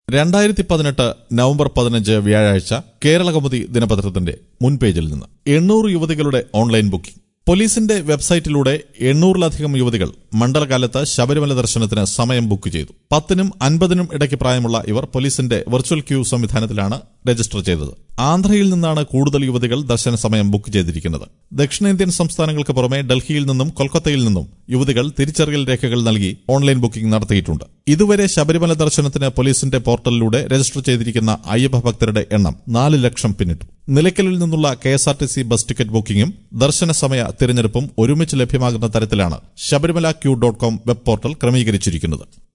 രണ്ടായിരത്തി പതിനെട്ട് നവംബർ പതിനഞ്ച് വ്യാഴാഴ്ച കേരളകൗമുദി ദിനപത്രത്തിന്റെ മുൻപേജിൽ നിന്ന് എണ്ണൂറ് യുവതികളുടെ ഓൺലൈൻ ബുക്കിംഗ് പോലീസിന്റെ വെബ്സൈറ്റിലൂടെ എണ്ണൂറിലധികം യുവതികൾ മണ്ഡലകാലത്ത് ശബരിമല ദർശനത്തിന് സമയം ബുക്ക് ചെയ്തു പത്തിനും അൻപതിനും ഇടയ്ക്ക് പ്രായമുള്ള ഇവർ പോലീസിന്റെ വെർച്വൽ ക്യൂ സംവിധാനത്തിലാണ് രജിസ്റ്റർ ചെയ്തത് ആന്ധ്രയിൽ നിന്നാണ് കൂടുതൽ യുവതികൾ ദർശന സമയം ബുക്ക് ചെയ്തിരിക്കുന്നത് ദക്ഷിണേന്ത്യൻ സംസ്ഥാനങ്ങൾക്ക് പുറമെ ഡൽഹിയിൽ നിന്നും കൊൽക്കത്തയിൽ നിന്നും യുവതികൾ തിരിച്ചറിയൽ രേഖകൾ നൽകി ഓൺലൈൻ ബുക്കിംഗ് നടത്തിയിട്ടുണ്ട് ഇതുവരെ ശബരിമല ദർശനത്തിന് പോലീസിന്റെ പോർട്ടലിലൂടെ രജിസ്റ്റർ ചെയ്തിരിക്കുന്ന അയ്യപ്പ ഭക്തരുടെ എണ്ണം നാല് ലക്ഷം പിന്നിട്ടു നിലയ്ക്കലിൽ നിന്നുള്ള K S R T C bus ticket ബുക്കിംഗും ദർശന സമയ തിരഞ്ഞെടുപ്പും ഒരുമിച്ച് ലഭ്യമാകുന്ന തരത്തിലാണ് Sabarimala Q dot com web portal ക്രമീകരിച്ചിരിക്കുന്നത്